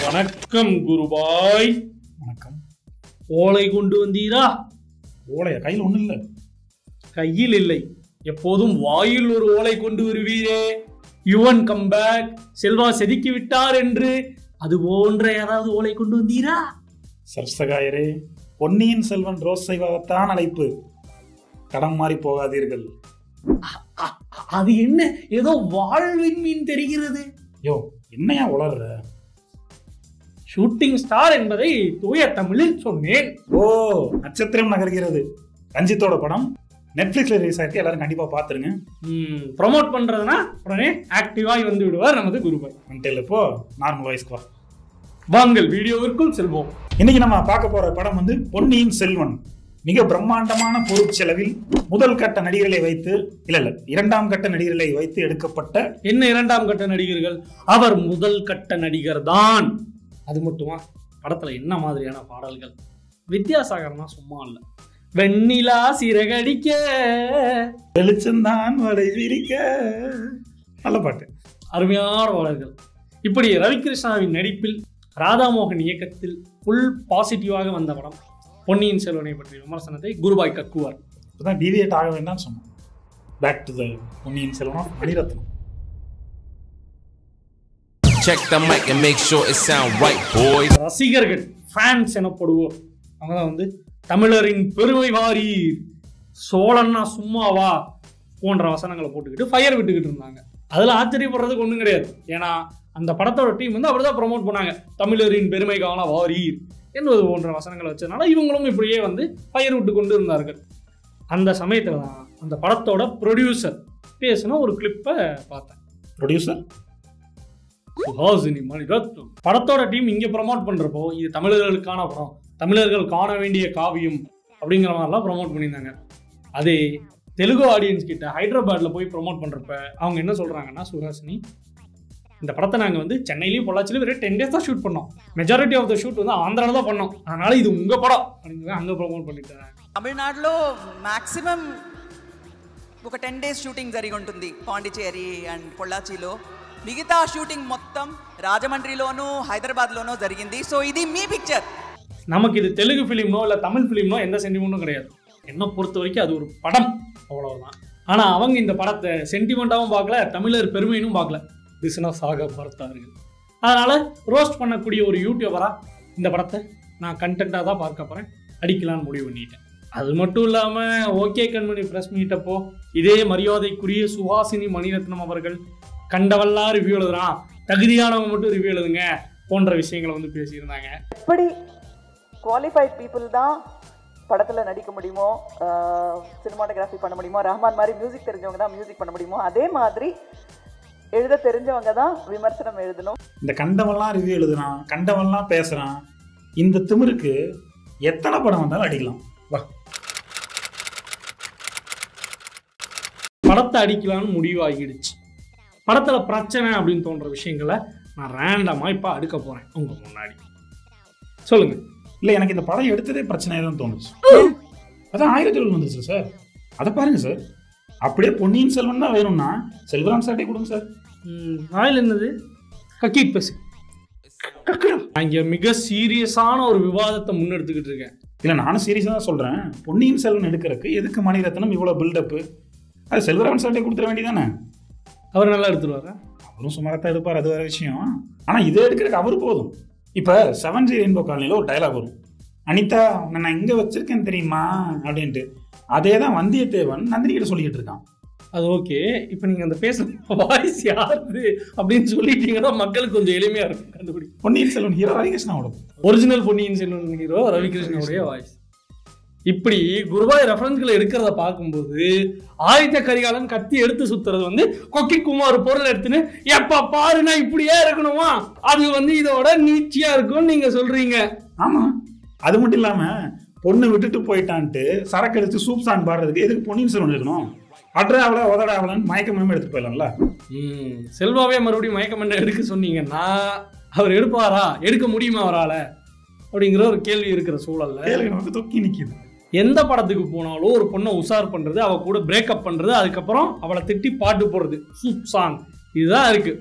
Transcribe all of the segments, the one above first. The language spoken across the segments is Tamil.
வணக்கம் குருபாய் வணக்கம் ஓலை கொண்டு வந்தீரா ஓலையா கையில் ஒன்றும் இல்லை கையில் இல்லை எப்போதும் வாயில் ஒரு ஓலை கொண்டு வருவீரே யுவன் கம்பேக் செல்வா செதுக்கி விட்டார் என்று அது போன்ற யாராவது ஓலை கொண்டு வந்தீரா சர்சகாயரே பொன்னியின் செல்வன் ரோஸ் செய்வகத்தான் அழைப்பு கடம் மாறி போகாதீர்கள் அ- அது என்ன ஏதோ வாழ்வின் மீன் தெரிகிறது யோ என்னையா உளர்ற ஷூட்டிங் ஸ்டார் என்பதை தூய தமிழில் சொன்னேன் ஓ நட்சத்திரம் நகர்கிறது ரஞ்சித்தோட படம் நெட்ஃபிளிக்ஸ்ல ரிலீஸ் ஆயிருக்கு எல்லாரும் கண்டிப்பா பாத்துருங்க ப்ரொமோட் பண்றதுனா உடனே ஆக்டிவாய் வந்து விடுவார் நமது குருபாய் வந்துட்டு இப்போ நார்மல் வாய்ஸ்க்கு வா வாங்கள் வீடியோவிற்குள் செல்வோம் இன்னைக்கு நம்ம பார்க்க போற படம் வந்து பொன்னியின் செல்வன் மிக பிரம்மாண்டமான பொருட்செலவில் முதல் கட்ட நடிகர்களை வைத்து இல்ல இல்ல இரண்டாம் கட்ட நடிகர்களை வைத்து எடுக்கப்பட்ட என்ன இரண்டாம் கட்ட நடிகர்கள் அவர் முதல் கட்ட நடிகர் தான் அது மட்டுமா படத்துல என்ன மாதிரியான பாடல்கள் வித்யாசாகர்னா சும்மா இல்ல வெண்ணிலா சிறகடிக்க வெளிச்சந்தான் வலை விரிக்க நல்ல பாட்டு அருமையான பாடல்கள் இப்படி ரவிகிருஷ்ணாவின் நடிப்பில் ராதாமோகன் இயக்கத்தில் ஃபுல் பாசிட்டிவாக வந்த படம் பொன்னியின் செல்வனை பற்றிய விமர்சனத்தை குருபாய் கக்குவார் இப்பதான் டிவியேட் ஆக வேண்டாம்னு சொன்னோம் back to the Ponniyin Selvan Maniratnam Check the mic and make sure it sound right, boys. ரசிகர்கள் ஃபேன்ஸ் எனப்படுவோர் அவங்க தான் வந்து தமிழரின் பெருமை வாரீர் சோழன்னா சும்மாவா போன்ற வசனங்களை போட்டுக்கிட்டு ஃபயர் விட்டுக்கிட்டு இருந்தாங்க அதில் ஆச்சரியப்படுறதுக்கு ஒன்றும் கிடையாது ஏன்னா அந்த படத்தோட டீம் வந்து அப்படிதான் ப்ரோமோட் பண்ணாங்க தமிழரின் பெருமை காண வாரீர் என்பது போன்ற வசனங்களை வச்சதுனால இவங்களும் இப்படியே வந்து ஃபயர் விட்டு கொண்டு இருந்தார்கள் அந்த சமயத்தில் தான் அந்த படத்தோட ப்ரொடியூசர் பேசின ஒரு கிளிப்பை பார்த்தேன் ப்ரொடியூசர் சுஹாசினி மணிரத்னம் படத்தோட டீம் இங்க ப்ரமோட் பண்றப்போ இது தமிழர்களுக்கான படம் தமிழர்கள் காண வேண்டிய காவியம் அப்படிங்கிற மாதிரிலாம் ப்ரமோட் பண்ணியிருந்தாங்க அதே தெலுங்கு ஆடியன்ஸ் கிட்ட ஹைதராபாத்ல போய் ப்ரமோட் பண்றப்ப அவங்க என்ன சொல்றாங்கன்னா சுஹாசினி இந்த படத்தை நாங்கள் வந்து சென்னையிலையும் பொள்ளாச்சிலையும் வெறும் டென் டேஸ் தான் ஷூட் பண்ணோம் மெஜாரிட்டி ஆஃப் த ஷூட் வந்து ஆந்திராவில் தான் பண்ணோம் அதனால இது உங்க படம் அப்படின்னு அங்கே ப்ரமோட் பண்ணிட்டாங்க తమిళనాడులో మ్యాక్సిమం ఒక టెన్ డేస్ షూటింగ్ జరిగి ఉంటుంది పాండిచేరి అండ్ పొల్లాచిలో మిగతా షూటింగ్ మొత్తం రాజమండ్రిలోనూ హైదరాబాద్లోనూ జరిగింది సో ఇది మీ పిక్చర్ நமக்கு இது தெலுங்கு ஃபிலிம்னோ இல்லை தமிழ் ஃபிலிம்னோ எந்த சென்டிமெண்ட்டும் கிடையாது என்னை பொறுத்த வரைக்கும் அது ஒரு படம் அவ்வளவுதான் ஆனால் அவங்க இந்த படத்தை சென்டிமெண்ட்டாகவும் பார்க்கல தமிழர் பெருமையினும் பார்க்கல பிசினஸ் ஆக பார்த்தார்கள் அதனால ரோஸ்ட் பண்ணக்கூடிய ஒரு யூடியூபரா இந்த படத்தை நான் கண்டென்ட்டாக தான் பார்க்க போகிறேன் அடிக்கலான்னு முடிவு பண்ணிட்டேன் அது மட்டும் இல்லாமல் ஓகே கண்மணி ப்ரெஸ் மீட்டப்போ இதே மரியாதைக்குரிய சுஹாசினி மணிரத்னம் அவர்கள் கண்டவெல்லாம் ரிவ்யூ எழுதுறான் தகுதியானவங்க மட்டும் ரிவ்யூ எழுதுங்க போன்ற விஷயங்களை வந்து பேசியிருந்தாங்க எப்படி குவாலிஃபைட் பீப்புள் தான் படத்தில் நடிக்க முடியுமோ சினிமாட்டோகிராஃபி பண்ண முடியுமோ ரஹ்மான் மாதிரி மியூசிக் தெரிஞ்சவங்க தான் மியூசிக் பண்ண முடியுமோ அதே மாதிரி எழுத தெரிஞ்சவங்க தான் விமர்சனம் எழுதணும் இந்த கண்டவன்லாம் ரிவ்யூ எழுதுறான் கண்டவன்லாம் பேசுறான் இந்த திமிருக்கு எத்தனை படம் வந்தாலும் அடிக்கலாம் வா படத்தை அடிக்கலான்னு முடிவாகிடுச்சு படத்தில் பிரச்சனை அப்படின்னு தோன்ற விஷயங்களை நான் ரேண்டமாக இப்போ அடுக்க போகிறேன் உங்கள் முன்னாடி சொல்லுங்கள் இல்ல எனக்கு இந்த படம் எடுத்ததே பிரச்சனையாக தான் தோணுச்சு அதான் ஆயிரத்தி எழுபது வந்துருச்சு சார் அதை பாருங்க சார் அப்படியே பொன்னியின் செல்வன் தான் வேணும்னா செல்வராம் சார்ட்டே கொடுங்க சார் ஆயில் என்னது கக்கீட் பேசு நான் இங்கே மிக சீரியஸான ஒரு விவாதத்தை முன்னெடுத்துக்கிட்டு இருக்கேன் இல்ல நானும் சீரியஸாக தான் சொல்றேன் பொன்னியின் செல்வன் எடுக்கிறதுக்கு எதுக்கு மணிரத்னம் இவ்வளவு பில்டப்பு அது செல்வராம் சார்ட்டே கொடுத்துட வேண்டியதானே அவர் நல்லா எடுத்துருவாரா அவரும் சுமாரத்தான் எடுப்பார் அது வேற விஷயம் ஆனா இதை எடுக்கிறதுக்கு அவர் போதும் இப்ப செவன் ஜி ரெயின்போ காலனில ஒரு டயலாக் வரும் அனிதா உன்னை நான் இங்க வச்சிருக்கேன் தெரியுமா அப்படின்ட்டு அதே தான் வந்தியத்தேவன் நந்தினி கிட்ட சொல்லிட்டு இருக்கான் அது ஓகே இப்போ நீங்கள் அந்த பேசுகிற வாய்ஸ் யாருது அப்படின்னு சொல்லிட்டீங்கன்னா மக்களுக்கு கொஞ்சம் எளிமையாக இருக்கும் கண்டுபிடி பொன்னியின் செல்வன் ஹீரோ ரவிகிருஷ்ணாவோட ஒரிஜினல் பொன்னியின் செல்வன் ஹீரோ ரவிகிருஷ்ணனுடைய வாய்ஸ் இப்படி குருவாய் ரெஃபரன்ஸ்களை எடுக்கிறத பார்க்கும்போது ஆதித்த கரிகாலன் கத்தி எடுத்து சுத்துறது வந்து கொக்கி குமார் பொருள் எடுத்துன்னு எப்ப பாருனா இப்படியே இருக்கணுமா அது வந்து இதோட நீச்சியா இருக்கும்னு நீங்க சொல்றீங்க ஆமா அது மட்டும் இல்லாம பொண்ணு விட்டுட்டு போயிட்டான்ட்டு சரக்கு அடிச்சு சூப் சான் பாடுறதுக்கு எதுக்கு பொன்னியின் செல்வன் இருக்கணும் அட்ராவல உதடாவலன்னு மயக்கமே எடுத்து போயிடலாம்ல ம், செல்வாவே மறுபடியும் மயக்கமண்ட எடுக்க சொன்னீங்கன்னா அவர் எடுப்பாரா எடுக்க முடியுமா அவரால அப்படிங்கிற ஒரு கேள்வி இருக்கிற சூழல்ல கேள்வி நமக்கு தொக்கி நிக்குது எந்த படத்துக்கு போனாலும் ஒரு பொண்ணை உஷார் பண்றது அவ கூட பிரேக்கப் பண்றது அதுக்கப்புறம் அவளை திட்டி பாட்டு போடுறது சூப் சாங் இதுதான் இருக்கு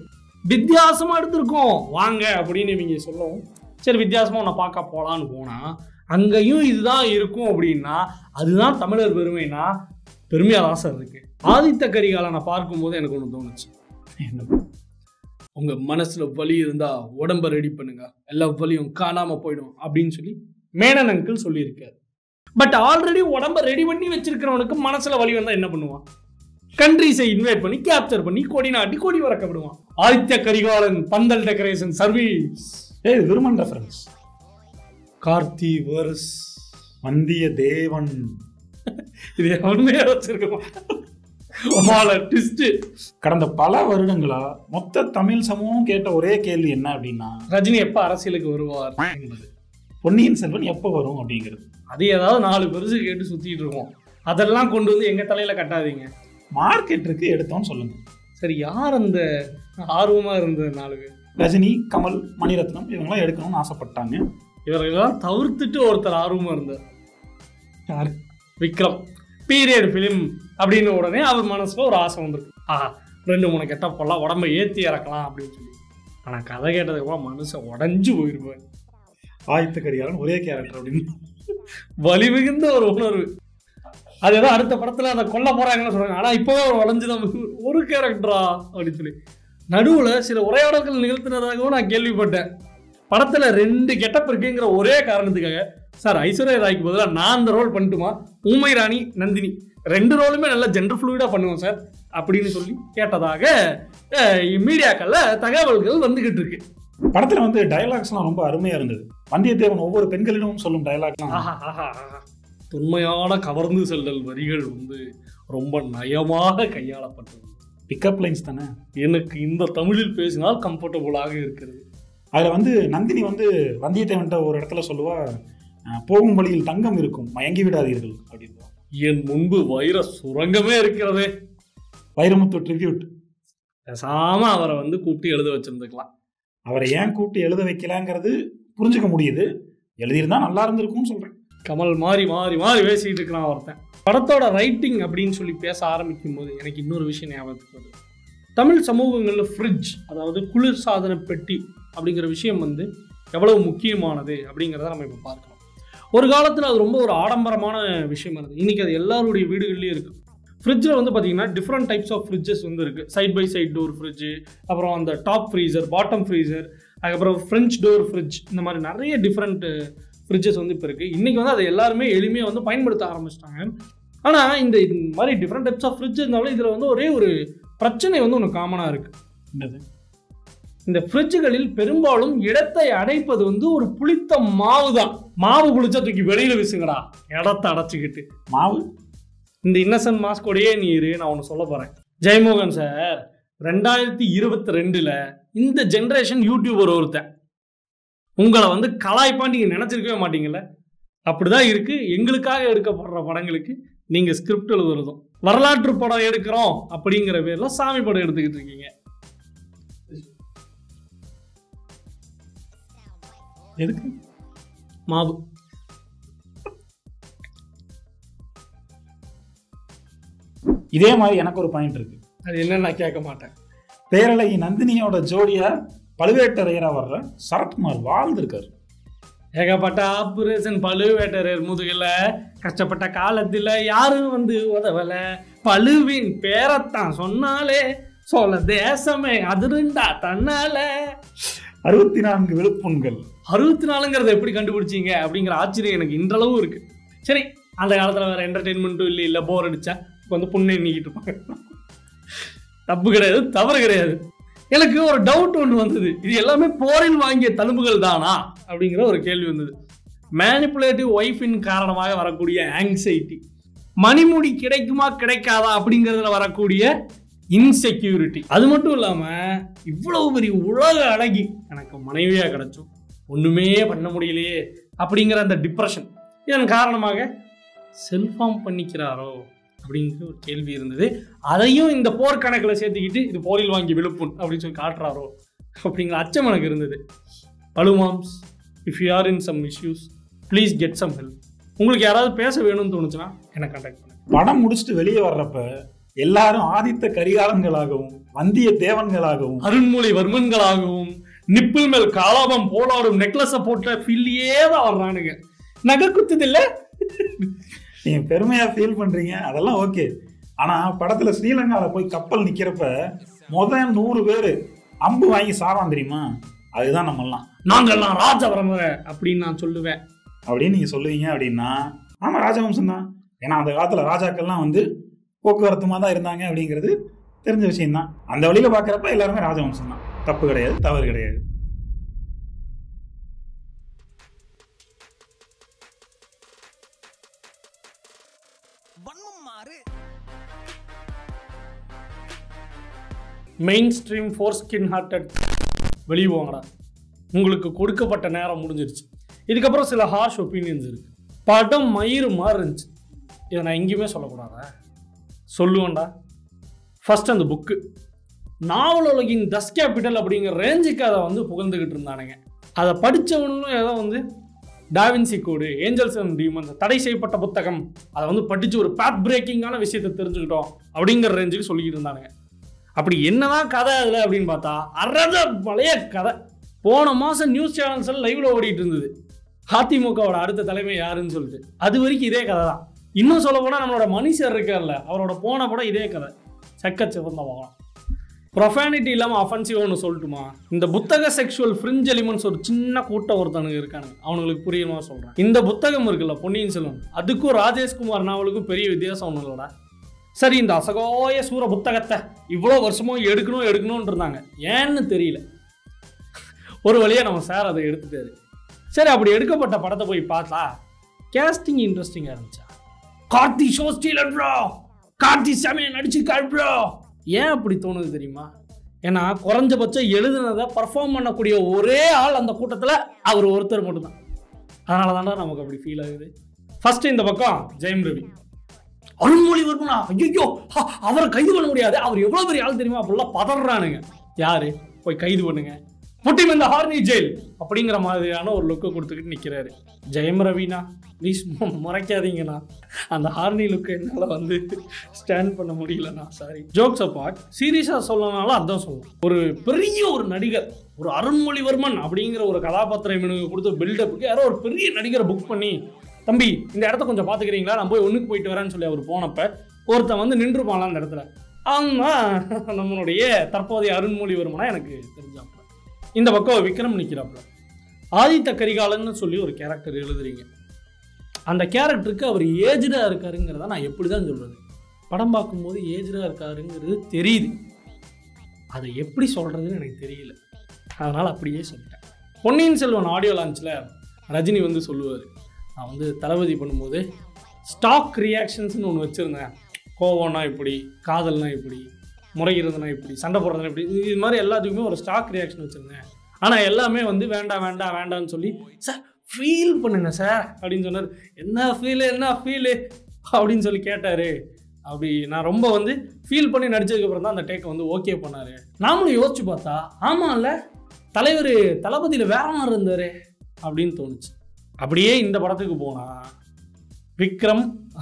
வித்தியாசமா எடுத்திருக்கோம் வாங்க அப்படின்னு இவங்க சொல்லவும் சரி வித்தியாசமா உன்னை பார்க்க போலான்னு போனா அங்கேயும் இதுதான் இருக்கும் அப்படின்னா அதுதான் தமிழர் பெருமைனா பெருமையா தான் சார் இருக்கு ஆதித்த கரிகாலனை பார்க்கும்போது எனக்கு ஒன்று தோணுச்சு என்ன உங்க மனசுல வலி இருந்தா உடம்ப ரெடி பண்ணுங்க எல்லா வலியும் காணாம போயிடும் அப்படின்னு சொல்லி மேனன் அங்கிள் சொல்லியிருக்காரு பட் ஆல்ரெடி உடம்ப ரெடி பண்ணி வச்சிருக்கிறவனுக்கு மனசுல வலி வந்தா என்ன பண்ணுவான் கண்ட்ரிஸை இன்வைட் பண்ணி கேப்சர் பண்ணி கொடி நாட்டி கொடி வரக்க விடுவான் ஆதித்ய கரிகாலன் பந்தல் டெக்கரேஷன் சர்வீஸ் ஏய் இது விருமன் ரெஃபரன்ஸ் கார்த்தி வர்ஸ் வந்திய தேவன் இது உண்மையா வச்சிருக்கோம் மாலை ட்விஸ்ட் கடந்த பல வருடங்களா மொத்த தமிழ் சமூகம் கேட்ட ஒரே கேள்வி என்ன அப்படின்னா ரஜினி எப்ப அரசியலுக்கு வருவார் என்பது பொன்னியின் செல்வன் எப்போ வரும் அப்படிங்கிறது அது ஏதாவது நாலு பெருசு கேட்டு சுத்திட்டு இருக்கோம் அதெல்லாம் கொண்டு வந்து எங்க தலையில கட்டாதீங்க மார்க்கெட் இருக்கு எடுத்தோம்னு சொல்லுங்க சரி யார் அந்த ஆர்வமா இருந்த நாலு பேர் ரஜினி கமல் மணிரத்னம் இவங்கெல்லாம் எடுக்கணும்னு ஆசைப்பட்டாங்க இவர்களெல்லாம் தவிர்த்துட்டு ஒருத்தர் ஆர்வமா இருந்தார் யாரு விக்ரம் பீரியட் ஃபிலிம் அப்படின்னு உடனே அவர் மனசுல ஒரு ஆசை வந்திருக்கு ஆஹா ரெண்டு மூணு கெட்டப்பெல்லாம் உடம்ப ஏத்தி இறக்கலாம் அப்படின்னு சொல்லி ஆனா கதை கேட்டதுக்கு மனுஷன் உடஞ்சு போயிருப்பார் ஆதித்த கரிகாலன் ஒரே கேரக்டர் அப்படின்னு வலி மிகுந்த ஒரு உணர்வு அது ஏதோ அடுத்த படத்துல அதை கொல்ல போறாங்கன்னு சொல்றாங்க ஆனா இப்பவே ஒரு வளைஞ்சுதான் ஒரு கேரக்டரா அப்படின்னு சொல்லி நடுவுல சில உரையாடல்கள் நிகழ்த்தினதாகவும் நான் கேள்விப்பட்டேன் படத்துல ரெண்டு கெட்டப் இருக்குங்கிற ஒரே காரணத்துக்காக சார் ஐஸ்வர்யா ராய்க்கு பதிலாக நான் அந்த ரோல் பண்ணட்டுமா ஊமை ராணி நந்தினி ரெண்டு ரோலுமே நல்லா ஜெண்டர் ஃப்ளூயிடா பண்ணுவோம் சார் அப்படின்னு சொல்லி கேட்டதாக மீடியாக்கள்ல தகவல்கள் வந்துகிட்டு இருக்கு படத்துல வந்து டயலாக்ஸ்லாம் ரொம்ப அருமையா இருந்தது வந்தியத்தேவன் ஒவ்வொரு பெண்களிடமும் சொல்லும் டயலாக்லாம் ஆஹா, ஆஹா, ஆஹா. தொன்மையான கவர்ந்து செல்லல் வரிகள் வந்து ரொம்ப நயமாக கையாளப்பட்டது பிக்கப் லைன்ஸ் தானே எனக்கு இந்த தமிழில் பேசினால் கம்ஃபர்டபுளாக இருக்கிறது அதுல வந்து நந்தினி வந்து வந்தியத்தேவன்ட்ட ஒரு இடத்துல சொல்லுவா அஹ், போகும் வழியில் தங்கம் இருக்கும் மயங்கி விடாதீர்கள் அப்படின்னு என் முன்பு வைர சுரங்கமே இருக்கிறதே வைரமுத்து ட்ரிபியூட் பேசாம அவரை வந்து கூப்பிட்டு எழுத வச்சிருந்துக்கலாம் அவரை ஏன் கூப்பிட்டு எழுத வைக்கலங்கிறது புரிஞ்சுக்க முடியுது எழுதியிருந்தா நல்லா இருந்திருக்கும்னு சொல்றேன் கமல் மாறி மாறி மாறி பேசிட்டு இருக்கிறான் ஒருத்தன் படத்தோட ரைட்டிங் அப்படின்னு சொல்லி பேச ஆரம்பிக்கும் போது எனக்கு இன்னொரு விஷயம் ஞாபகத்துக்கு வருது தமிழ் சமூகங்களில் ஃப்ரிட்ஜ் அதாவது குளிர் சாதன பெட்டி அப்படிங்கிற விஷயம் வந்து எவ்வளவு முக்கியமானது அப்படிங்கிறத நம்ம இப்போ பார்க்கலாம் ஒரு காலத்தில் அது ரொம்ப ஒரு ஆடம்பரமான விஷயமா இருந்தது இன்னைக்கு அது எல்லாருடைய வீடுகள்லையும் இருக்கு ஃப்ரிட்ஜில் வந்து பார்த்தீங்கன்னா டிஃப்ரெண்ட் டைப்ஸ் ஆஃப் ஃப்ரிட்ஜஸ் வந்து இருக்குது side by side door fridge அப்புறம் அந்த டாப் ஃப்ரீசர் பாட்டம் ஃப்ரீசர் அதுக்கப்புறம் ஃப்ரெஞ்ச் டோர் ஃப்ரிட்ஜ் இந்த மாதிரி நிறைய டிஃப்ரெண்ட் ஃப்ரிட்ஜஸ் வந்து இப்போ இருக்குது இன்றைக்கி வந்து அதை எல்லாருமே எளிமையாக வந்து பயன்படுத்த ஆரம்பிச்சிட்டாங்க ஆனால் இந்த இந்த மாதிரி டிஃப்ரெண்ட் டைப்ஸ் ஆஃப் ஃப்ரிட்ஜ் இருந்தாலும் இதில் வந்து ஒரே ஒரு பிரச்சனை வந்து ஒன்று காமனாக இருக்குது என்னது இந்த ஃப்ரிட்ஜுகளில் பெரும்பாலும் இடத்தை அடைப்பது வந்து ஒரு புளித்த மாவு தான் மாவு புளிச்சா தூக்கி வெளியில் வீசுங்கடா இடத்த அடைச்சிக்கிட்டு மாவு இந்த இன்னசென்ட் மாஸ்கோடையே நீ இரு நான் ஒன்று சொல்ல போகிறேன் ஜெயமோகன் சார் ரெண்டாயிரத்தி இருபத்தி ரெண்டில் இந்த ஜென்ரேஷன் யூடியூபர் ஒருத்தன் உங்களை வந்து கலாய்ப்பா நீங்கள் நினச்சிருக்கவே மாட்டீங்கல்ல அப்படிதான் இருக்கு எங்களுக்காக எடுக்கப்படுற படங்களுக்கு நீங்க ஸ்கிரிப்ட் எழுதுறதும் வரலாற்று படம் எடுக்கிறோம் அப்படிங்கிற பேர்ல சாமி படம் எடுத்துக்கிட்டு இருக்கீங்க எதுக்கு மாவு இதே மாதிரி எனக்கு ஒரு பாயிண்ட் இருக்கு அது என்ன நான் கேட்க மாட்டேன் பேரழகி நந்தினியோட ஜோடியா பழுவேட்டரையரா வர்ற சரத்குமார் வாழ்ந்திருக்காரு ஏகப்பட்ட ஆபரேஷன் பழுவேட்டரர் முதுகுல கஷ்டப்பட்ட காலத்துல யாரும் வந்து உதவல பழுவின் பேரத்தான் சொன்னாலே சோழ தேசமே அதிருண்டா தன்னால அறுபத்தி நான்கு விழுப்புண்கள் அறுபத்தி நாலுங்கிறத எப்படி கண்டுபிடிச்சீங்க அப்படிங்கிற ஆச்சரியம் எனக்கு இன்றளவும் இருக்கு சரி அந்த காலத்துல வேற என்டர்டெயின்மெண்ட்டும் இல்லை இல்லை போர் அடிச்சா இப்போ வந்து புண்ணை நீக்கிட்டு இருப்பாங்க தப்பு கிடையாது தவறு கிடையாது எனக்கு ஒரு டவுட் ஒன்று வந்தது இது எல்லாமே போரில் வாங்கிய தழும்புகள் தானா அப்படிங்கிற ஒரு கேள்வி வந்தது மேனிப்புலேட்டிவ் ஒய்ஃபின் காரணமாக வரக்கூடிய ஆங்ஸைட்டி மணிமுடி கிடைக்குமா கிடைக்காதா அப்படிங்கிறதுல வரக்கூடிய இன்செக்யூரிட்டி அது மட்டும் இல்லாம இவ்வளவு பெரிய உலக அழகி எனக்கு மனைவியா கிடைச்சும் ஒண்ணுமே பண்ண முடியலையே அப்படிங்கிற அந்த டிப்ரெஷன் இதன் காரணமாக செல்ஃபார்ம் பண்ணிக்கிறாரோ அப்படிங்கிற ஒரு கேள்வி இருந்தது அதையும் இந்த போர் கணக்கில் சேர்த்துக்கிட்டு இது போரில் வாங்கி விழுப்புண் அப்படின்னு சொல்லி காட்டுறாரோ அப்படிங்கிற அச்சம் எனக்கு இருந்தது பழுமாம்ஸ் if you are in some issues please get some help உங்களுக்கு யாராவது பேச வேணும்னு தோணுச்சுன்னா என்னை கான்டாக்ட் பண்ணுங்க படம் முடிச்சுட்டு வெளியே வர்றப்ப எல்லாரும் ஆதித்த கரிகாலன்களாகவும் வந்திய தேவன்களாகவும் அருண்மொழி வர்மன்களாகவும் நிப்பிள் மேல் காலாபம் போலாடும் நெக்லஸ போட்ட ஃபீல்லையே தான் வர்றானுங்க நகை குத்துது இல்ல நீங்க பெருமையா ஃபீல் பண்றீங்க அதெல்லாம் ஓகே ஆனா படத்துல ஸ்ரீலங்கால போய் கப்பல் நிக்கிறப்ப முதல் நூறு பேரு அம்பு வாங்கி சாவான் தெரியுமா அதுதான் நம்மெல்லாம் நாங்கெல்லாம் ராஜ பரம்பரை அப்படின்னு நான் சொல்லுவேன் அப்படின்னு நீங்க சொல்லுவீங்க அப்படின்னா ஆமா ராஜவம்சம் தான் ஏன்னா அந்த காலத்துல ராஜாக்கள்லாம் வந்து போக்குவரத்துமா தான் இருந்தாங்க அப்படிங்கிறது தெரிஞ்ச விஷயம் தான் அந்த வழியில பாக்குறப்ப எல்லாருமே ராஜவம்சம் தான் தப்பு கிடையாது தவறு கிடையாது main stream for skin hearted வெளியே போங்கடா உங்களுக்கு கொடுக்கப்பட்ட நேரம் முடிஞ்சிருச்சு இதுக்கப்புறம் சில ஹார்ஷ் ஒப்பீனியன்ஸ் இருக்கு படம் மயிறு மாதிரி இருந்துச்சு இதை நான் எங்கேயுமே சொல்லக்கூடாதா சொல்லுவேன்டா ஃபர்ஸ்ட் அந்த புக்கு நாவல் உலகின் தஸ் கேபிட்டல் அப்படிங்கிற ரேஞ்சுக்கு அதை வந்து புகழ்ந்துக்கிட்டு இருந்தானுங்க அதை படித்தவனும் ஏதோ வந்து Da Vinci code Angels and Demons தடை செய்யப்பட்ட புத்தகம் அதை வந்து படித்து ஒரு பேத் பிரேக்கிங்கான விஷயத்தை தெரிஞ்சுக்கிட்டோம் அப்படிங்கிற ரேஞ்சுக்கு சொல்லிக்கிட்டு இருந்தானுங்க அப்படி என்னதான் கதை அதில் அப்படின்னு பார்த்தா அறத பழைய கதை போன மாதம் நியூஸ் சேனல்ஸ் லைவ்ல ஓடிட்டு இருந்தது அதிமுகவோட அடுத்த தலைமை யாருன்னு சொல்லிட்டு அது வரைக்கும் இதே கதை தான் இன்னும் சொல்ல போனால் நம்மளோட மனுஷர் இருக்கார்ல அவரோட போன படம் இதே கதை செக்க சிவந்த படம் ப்ரொஃபானிட்டி இல்லாமல் அஃபென்சிவ் ஒன்று சொல்லட்டுமா இந்த புத்தக செக்ஷுவல் ஃப்ரிஞ்ச் எலிமெண்ட்ஸ் ஒரு சின்ன கூட்டம் ஒருத்தனுங்க இருக்கானுங்க அவனுங்களுக்கு புரியுமா சொல்கிறேன் இந்த புத்தகம் இருக்குல்ல பொன்னியின் செல்வன் அதுக்கும் ராஜேஷ்குமார் நாவலுக்கும் பெரிய வித்தியாசம் ஒன்றும் இல்லைடா சரி இந்த அசகோய சூர புத்தகத்தை இவ்வளோ வருஷமும் எடுக்கணும் எடுக்கணும்னு இருந்தாங்க ஏன்னு தெரியல ஒரு வழியாக நம்ம சார் அதை எடுத்துட்டாரு சரி அப்படி எடுக்கப்பட்ட படத்தை போய் பார்த்தா கேஸ்டிங் இன்ட்ரெஸ்டிங்காக இருந்துச்சா Karthi show stealer bro Karthi செமையை நடிச்சிருக்காரு ப்ரோ ஏன் அப்படி தோணுது தெரியுமா ஏன்னா குறைஞ்சபட்சம் எழுதுனதை பர்ஃபார்ம் பண்ணக்கூடிய ஒரே ஆள் அந்த கூட்டத்தில் அவர் ஒருத்தர் மட்டும்தான் அதனால தானே நமக்கு அப்படி ஃபீல் ஆகுது ஃபர்ஸ்ட் இந்த பக்கம் ஜெயம் ரவி அருண்மொழிவர்மனா ஐயோ அவரை கைது பண்ண முடியாது அவர் எவ்வளவு பெரிய ஆள் தெரியுமா அப்படிலாம் பதறானுங்க யாரு போய் கைது பண்ணுங்க புட்டிம் இந்த ஹார்னி ஜெயில் அப்படிங்கிற மாதிரியான ஒரு லுக்கை கொடுத்துக்கிட்டு நிற்கிறாரு ஜெயம் ரவினா ப்ளீஸ் முறைக்காதீங்கண்ணா அந்த ஹார்னி லுக்கு என்னால் வந்து ஸ்டாண்ட் பண்ண முடியலண்ணா சாரி ஜோக்ஸ் அப்பார்ட் சீரியஸாக சொல்லனாலும் அதான் சொல்லணும் ஒரு பெரிய ஒரு நடிகர் ஒரு அருண்மொழிவர்மன் அப்படிங்கிற ஒரு கதாபாத்திரம் இவனுக்கு கொடுத்த பில்டப்புக்கு யாரோ ஒரு பெரிய நடிகரை புக் பண்ணி தம்பி இந்த இடத்த கொஞ்சம் பார்த்துக்கிறீங்களா நான் போய் ஒன்றுக்கு போயிட்டு வரேன்னு சொல்லி அவர் போனப்ப ஒருத்தன் வந்து நின்றுப்பான் அந்த இடத்துல அவன் நம்மளுடைய தற்போதைய அருண்மொழிவர்மனா எனக்கு தெரிஞ்சாப்புல இந்த பக்கம் விக்ரம் நிற்கிறாப்புல ஆதித்த கரிகாலன்னு சொல்லி ஒரு கேரக்டர் எழுதுறீங்க அந்த கேரக்டருக்கு அவர் ஏஜ்டாக இருக்காருங்கிறத நான் எப்படி தான் சொல்கிறது படம் பார்க்கும்போது ஏஜ்டாக இருக்காருங்கிறது தெரியுது அதை எப்படி சொல்கிறதுன்னு எனக்கு தெரியல அதனால் அப்படியே சொல்லிட்டேன் பொன்னியின் செல்வன் ஆடியோ லான்ச்சில் ரஜினி வந்து சொல்லுவார் நான் வந்து தளபதி பண்ணும்போது ஸ்டாக் ரியாக்ஷன்ஸ்னு ஒன்று வச்சுருந்தேன் கோவம்னா இப்படி காதல்னா இப்படி முறைகிறதுனா இப்படி சண்டை போடுறதுனா இப்படி இது இது மாதிரி எல்லாத்துக்குமே ஒரு ஸ்டாக் ரியாக்ஷன் வச்சுருந்தேன் ஆனால் எல்லாமே வந்து வேண்டாம் வேண்டாம் வேண்டாம்னு சொல்லி சார் ஃபீல் பண்ணுங்க சார் அப்படின்னு சொன்னார் என்ன ஃபீலு என்ன ஃபீலு அப்படின்னு சொல்லி கேட்டார் அப்படி நான் ரொம்ப வந்து ஃபீல் பண்ணி நடிச்சதுக்கப்புறம் தான் அந்த டேக்கை வந்து ஓகே பண்ணார் நாமளும் யோசிச்சு பார்த்தா ஆமாம்ல தலைவர் தளபதியில் வேற மாதிரி இருந்தார் அப்படின்னு தோணுச்சு அப்படியே இந்த படத்துக்கு போனால் விக்ரம்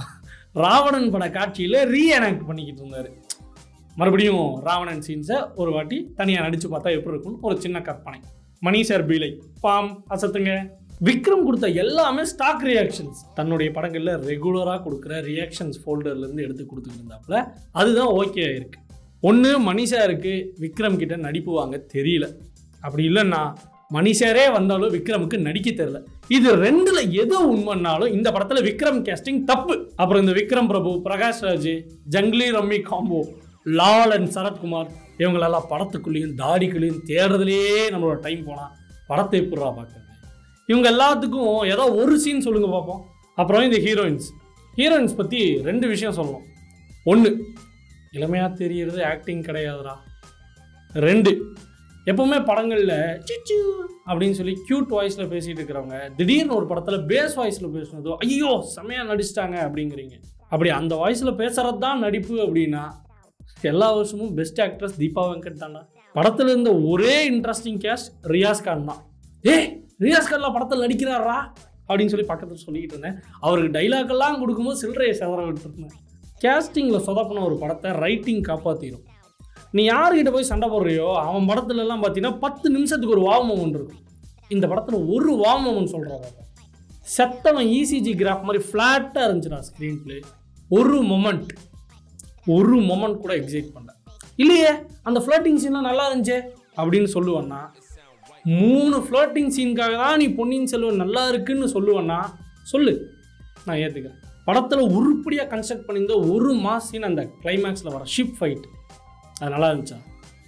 ராவணன் பட காட்சியில் ரீஎனாக்ட் பண்ணிக்கிட்டு இருந்தார் மறுபடியும் ராவணன் சீன்ஸை ஒரு வாட்டி தனியாக நடித்து பார்த்தா எப்படி இருக்கும்னு ஒரு சின்ன கற்பனை மணி சார் பீலை பாம் அசத்துங்க விக்ரம் கொடுத்த எல்லாமே ஸ்டாக் ரியாக்ஷன்ஸ் தன்னுடைய படங்களில் ரெகுலராக கொடுக்குற ரியாக்ஷன்ஸ் ஃபோல்டர்லேருந்து எடுத்து கொடுத்துட்டு இருந்தாப்புல அதுதான் ஓகே ஆயிருக்கு ஒன்று மணிஷாருக்கு விக்ரம் கிட்ட நடிப்பு வாங்க தெரியல அப்படி இல்லைன்னா மணிஷாரே வந்தாலும் விக்ரமுக்கு நடிக்க தெரியல இது ரெண்டுல எது உண்மைன்னாலும் இந்த படத்துல விக்ரம் கேஸ்டிங் தப்பு அப்புறம் இந்த Vikram Prabhu Prakash Raj Junglee rummy combo Lal and Sarathkumar இவங்களெல்லாம் படத்துக்குள்ளேயும் தாடிக்குள்ளேயும் தேடுறதுலேயே நம்மளோட டைம் போனால் படத்தை எப்படிரா பார்க்குறது இவங்க எல்லாத்துக்கும் ஏதோ ஒரு சீன் சொல்லுங்க பார்ப்போம் அப்புறம் இந்த ஹீரோயின்ஸ் ஹீரோயின்ஸ் பற்றி ரெண்டு விஷயம் சொல்லணும் ஒன்று இளமையாக தெரியறது ஆக்டிங் கிடையாதுடா ரெண்டு எப்பவுமே படங்களில் சிச்சு அப்படின்னு சொல்லி க்யூட் வாய்ஸில் பேசிட்டு இருக்கிறவங்க திடீர்னு ஒரு படத்தில் பேஸ் வாய்ஸில் பேசுனதோ ஐயோ செமையாக நடிச்சிட்டாங்க அப்படிங்கிறீங்க அப்படி அந்த வாய்ஸில் பேசுறது தான் நடிப்பு அப்படின்னா எல்லா வருஷமும் பெஸ்ட் ஆக்ட்ரஸ் தீபா வெங்கட் தாண்டா படத்தில் இருந்த ஒரே இன்ட்ரெஸ்டிங் கேஸ்ட் ரியாஸ் கான் தான் ஏய் ரியாஸ் கான்லாம் படத்தில் நடிக்கிறாரா அப்படின்னு சொல்லி பக்கத்தில் சொல்லிக்கிட்டு இருந்தேன் அவருக்கு டைலாக் எல்லாம் கொடுக்கும்போது சில்லறையை செதற விட்டுருந்தேன் கேஸ்டிங்கில் சொதப்பின ஒரு படத்தை ரைட்டிங் காப்பாற்றிடும் நீ யார்கிட்ட போய் சண்டை போடுறியோ அவன் படத்துலலாம் பார்த்தீங்கன்னா பத்து நிமிஷத்துக்கு ஒரு வாவ் மூமெண்ட் இருக்கும் இந்த படத்தில் ஒரு வாவ் மூமெண்ட் சொல்கிறாங்க செத்தவன் இசிஜி கிராஃப் மாதிரி ஃப்ளாட்டாக இருந்துச்சுடா ஸ்க்ரீன் பிளே ஒரு மொமெண்ட் ஒரு மொமெண்ட் கூட எக்ஸைட் பண்ணல இல்லையே அந்த ஃப்ளோட்டிங் சீன்லாம் நல்லா இருந்துச்சே அப்படின்னு சொல்லுவேன்னா மூணு ஃப்ளோட்டிங் சீனுக்காக தான் நீ பொன்னியின் செல்வன் நல்லா இருக்குன்னு சொல்லுவேன்னா சொல்லு நான் ஏற்றுக்கிறேன் படத்தில் உருப்படியாக கன்ஸ்ட்ரக்ட் பண்ணியிருந்த ஒரு மாஸ் சீன் அந்த கிளைமேக்ஸில் வர ஷிப் ஃபைட் அது நல்லா இருந்துச்சா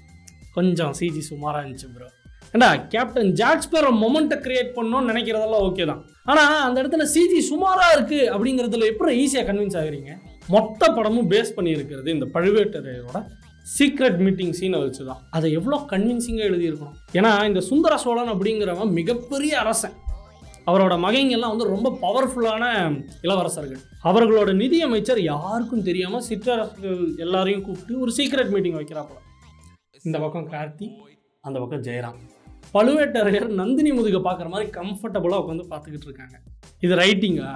கொஞ்சம் சிஜி சுமாராக இருந்துச்சு ப்ரோ ஏண்டா கேப்டன் ஜாக்ஸ்பர் மொமெண்ட்டை கிரியேட் பண்ணணும்னு நினைக்கிறதெல்லாம் ஓகே தான் ஆனால் அந்த இடத்துல சிஜி சுமாராக இருக்குது அப்படிங்கிறதுல எப்படி ஈஸியாக கன்வின்ஸ் ஆகுறீங்க மொத்த படமும் பேஸ் பண்ணியிருக்கிறது இந்த பழுவேட்டரையரோட சீக்ரெட் மீட்டிங் சீனை வச்சு தான் அதை எவ்வளோ கன்வின்சிங்காக எழுதியிருக்கணும் ஏன்னா இந்த சுந்தர சோழன் அப்படிங்கிறவன் மிகப்பெரிய அரசன் அவரோட மகைங்கெல்லாம் வந்து ரொம்ப பவர்ஃபுல்லான இளவரசர்கள் அவர்களோட நிதியமைச்சர் யாருக்கும் தெரியாமல் சிற்றரசர்கள் எல்லாரையும் கூப்பிட்டு ஒரு சீக்ரெட் மீட்டிங் வைக்கிறாப்புல இந்த பக்கம் கார்த்தி அந்த பக்கம் ஜெயராம் பழுவேட்டரையர் நந்தினி முதுக பார்க்குற மாதிரி கம்ஃபர்டபுளாக உட்காந்து பார்த்துக்கிட்டு இருக்காங்க இது ரைட்டிங்கா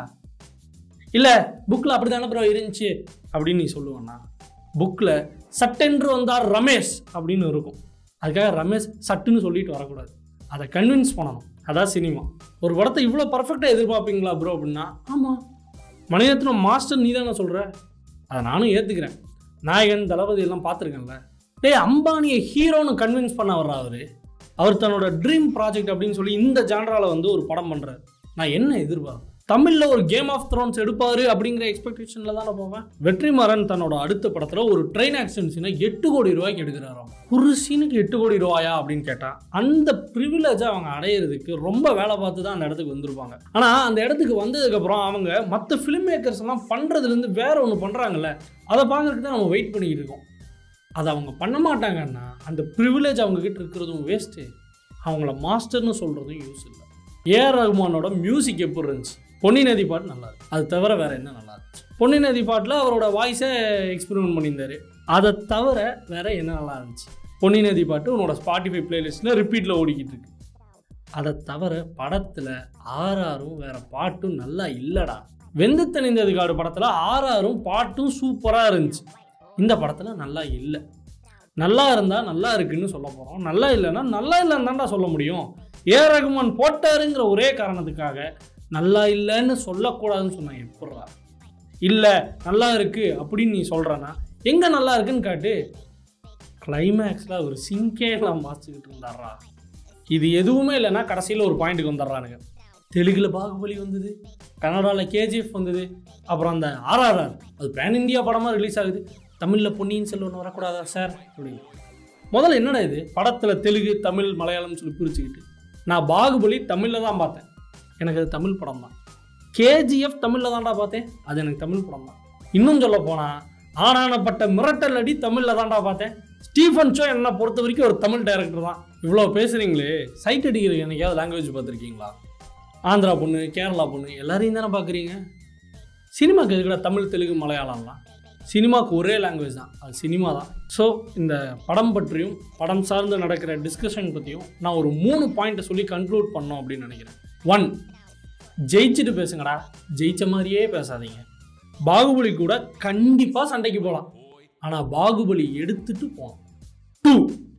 இல்லை புக்கில் அப்படி தானே ப்ரோ இருந்துச்சு அப்படின்னு நீ சொல்லுவேன்னா புக்கில் சட்டென்று வந்தார் ரமேஷ் அப்படின்னு இருக்கும் அதுக்காக ரமேஷ் சட்டுன்னு சொல்லிட்டு வரக்கூடாது அதை கன்வின்ஸ் பண்ணணும் அதான் சினிமா ஒரு படத்தை இவ்வளோ பர்ஃபெக்டாக எதிர்பார்ப்பீங்களா ப்ரோ அப்படின்னா ஆமாம் மணிரத்னம் மாஸ்டர் நீ தானே சொல்கிற அதை நானும் ஏற்றுக்கிறேன் நாயகன் தளபதி எல்லாம் பார்த்துருக்கேன்ல டேய் அம்பானியை ஹீரோன்னு கன்வின்ஸ் பண்ண வர்றா அவர் அவர் தன்னோட ட்ரீம் ப்ராஜெக்ட் அப்படின்னு சொல்லி இந்த ஜான்ரால வந்து ஒரு படம் பண்ணுறாரு நான் என்ன எதிர்பார்ப்பேன் தமிழில் ஒரு கேம் ஆஃப் த்ரோன்ஸ் எடுப்பாரு அப்படிங்கிற எக்ஸ்பெக்டேஷனில் தான் நான் போவேன் வெற்றிமாறன் தன்னோட அடுத்த படத்தில் ஒரு ட்ரெயின் ஆக்சிடென்ட் சீனை எட்டு கோடி ரூபாய்க்கு எடுக்கிறாராம் ஒரு சீனுக்கு எட்டு கோடி ரூபாயா அப்படின்னு கேட்டால் அந்த ப்ரிவிலேஜை அவங்க அடையிறதுக்கு ரொம்ப வேலை பார்த்து தான் அந்த இடத்துக்கு வந்திருப்பாங்க ஆனால் அந்த இடத்துக்கு வந்ததுக்கப்புறம் அவங்க மற்ற ஃபிலிம் மேக்கர்ஸ் எல்லாம் பண்ணுறதுலேருந்து வேற ஒன்று பண்ணுறாங்கல்ல அதை பார்க்கறதுக்கு தான் நம்ம வெயிட் பண்ணிக்கிட்டு இருக்கோம் அதை அவங்க பண்ண மாட்டாங்கன்னா அந்த ப்ரிவிலேஜ் அவங்க கிட்ட இருக்கிறதும் வேஸ்ட்டு அவங்கள மாஸ்டர்னு சொல்கிறதும் யூஸ் இல்லை ஏஆர் ரஹ்மானோட மியூசிக் எப்படி இருந்துச்சு பொன்னி நதி பாட்டு நல்லா இருக்கு அது தவிர வேற என்ன நல்லா இருந்துச்சு பொன்னி நதி பாட்டில் அவரோட வாய்ஸை எக்ஸ்பெரிமெண்ட் பண்ணியிருந்தாரு அதை தவிர வேற என்ன நல்லா இருந்துச்சு பொன்னி நதி பாட்டு உன்னோட ஸ்பாட்டிஃபை பிளேலிஸ்ட்டில் ரிப்பீட்டில் ஓடிக்கிட்டு இருக்கு அதை தவிர படத்தில் ஆர்ஆரும் வேற பாட்டும் நல்லா இல்லைடா வெந்து தணிந்தது காடு படத்தில் ஆர்ஆரும் பாட்டும் சூப்பராக இருந்துச்சு இந்த படத்தில் நல்லா இல்லை நல்லா இருந்தால் நல்லா இருக்குன்னு சொல்ல போகிறோம் நல்லா இல்லைன்னா நல்லா இல்லைன்னு தான்டா சொல்ல முடியும் ஏ ரகுமான் போட்டாருங்கிற ஒரே காரணத்துக்காக நல்லா இல்லைன்னு சொல்லக்கூடாதுன்னு சொன்னேன் எப்பட்றா இல்லை நல்லா இருக்கு அப்படின்னு நீ சொல்கிறனா எங்கே நல்லா இருக்குன்னு காட்டு கிளைமேக்ஸில் ஒரு சிங்கேலாம் வாசிச்சுக்கிட்டு இருந்தாரா இது எதுவுமே இல்லைன்னா கடைசியில் ஒரு பாயிண்ட்டுக்கு வந்துடுறானுங்க தெலுங்குல பாகுபலி வந்தது கன்னடாவில் கேஜிஎஃப் வந்தது அப்புறம் அந்த ஆர்ஆர்ஆர் அது பேன் இந்தியா படமாக ரிலீஸ் ஆகுது தமிழில் பொன்னியின் செல்வன் வரக்கூடாதா சார் அப்படின்னு முதல்ல என்னடா இது படத்தில் தெலுங்கு தமிழ் மலையாளம்னு சொல்லி பிரிச்சுக்கிட்டு நான் பாகுபலி தமிழில் தான் பார்த்தேன் எனக்கு அது தமிழ் படம் தான் கேஜிஎஃப் தமிழில் தான்டா பார்த்தேன் அது எனக்கு தமிழ் படம் தான் இன்னும் சொல்ல போனால் ஆனானப்பட்ட மிரட்டல் அடி தமிழில் தான்டா பார்த்தேன் ஸ்டீஃபன் ஷோ என்னை பொறுத்த வரைக்கும் ஒரு தமிழ் டைரக்டர் தான் இவ்வளோ பேசுகிறீங்களே சைட் அடிக்கிற என்னைக்காவது லாங்குவேஜ் பார்த்துருக்கீங்களா ஆந்திரா பொண்ணு கேரளா பொண்ணு எல்லாரையும் தானே பார்க்குறீங்க சினிமாக்கு எதுக்குடா தமிழ் தெலுங்கு மலையாளம்லாம் சினிமாவுக்கு ஒரே லாங்குவேஜ் தான் அது சினிமா தான் ஸோ இந்த படம் பற்றியும் படம் சார்ந்து நடக்கிற டிஸ்கஷன் பற்றியும் நான் ஒரு மூணு பாயிண்ட்டை சொல்லி கன்க்ளூட் பண்ணோம் அப்படின்னு நினைக்கிறேன் ஒன் ஜெயிச்சுட்டு பேசுங்கடா ஜெயிச்ச மாதிரியே பேசாதீங்க பாகுபலி கூட கண்டிப்பாக சண்டைக்கு போகலாம் ஆனால் பாகுபலி எடுத்துட்டு போகணும் டூ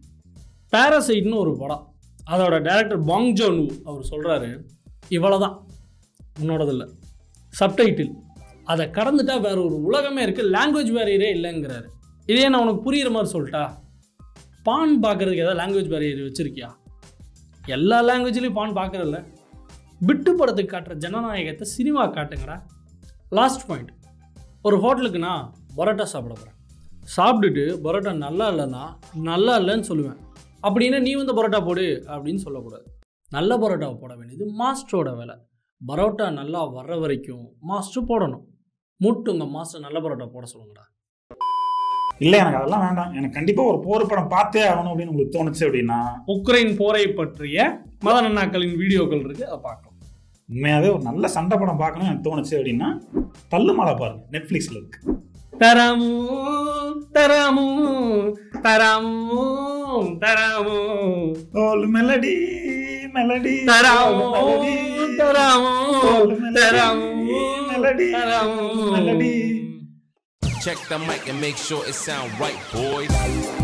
பேரசைட்னு ஒரு படம் அதோட டைரக்டர் பாங் ஜோனு அவர் சொல்கிறாரு இவ்வளோதான் உன்னோடது இல்லை சப்டைட்டில் அதை கடந்துட்டா வேற ஒரு உலகமே இருக்குது லாங்குவேஜ் பேரியரே இல்லைங்கிறாரு இதே நான் உனக்கு புரியுற மாதிரி சொல்லிட்டா பான் பார்க்குறதுக்கு ஏதாவது லாங்குவேஜ் பேரியர் வச்சுருக்கியா எல்லா லாங்குவேஜ்லேயும் பான் பார்க்குறதில்ல பிட்டு படத்துக்கு காட்டுற ஜனநாயகத்தை சினிமா காட்டுங்கடா லாஸ்ட் பாயிண்ட் ஒரு ஹோட்டலுக்கு நான் பரோட்டா சாப்பிட போகிறேன் சாப்பிட்டுட்டு பரோட்டா நல்லா இல்லைன்னா நல்லா இல்லைன்னு சொல்லுவேன் அப்படின்னா நீ வந்து பரோட்டா போடு அப்படின்னு சொல்லக்கூடாது நல்ல பரோட்டாவை போட வேண்டியது மாஸ்டரோட வேலை பரோட்டா நல்லா வர்ற வரைக்கும் மாஸ்டர் போடணும் மூட்டு உங்கள் மாஸ்டர் நல்ல பரோட்டா போட சொல்லுங்கடா இல்லை எனக்கு அதெல்லாம் வேண்டாம் எனக்கு கண்டிப்பாக ஒரு போர் படம் பார்த்தே ஆகணும் அப்படின்னு உங்களுக்கு தோணுச்சு அப்படின்னா உக்ரைன் போரை பற்றிய மதன் அண்ணாக்களின் வீடியோக்கள் இருக்குது அதை பார்க்கலாம் உண்மையாகவே ஒரு நல்ல சண்டை படம் பார்க்கணும்னு எனக்கு தோணுச்சு அப்படின்னா தள்ளு மாலை பாருங்க நெட்ஃப்ளிக்ஸில் இருக்கு தரமு தரமு தரமு தரமு ஓல் மெலடி மெலடி தரமு தரமு ஓல் மெலடி, தரமு மெலடி தரமு melody Check the mic and make sure it sound right, boys.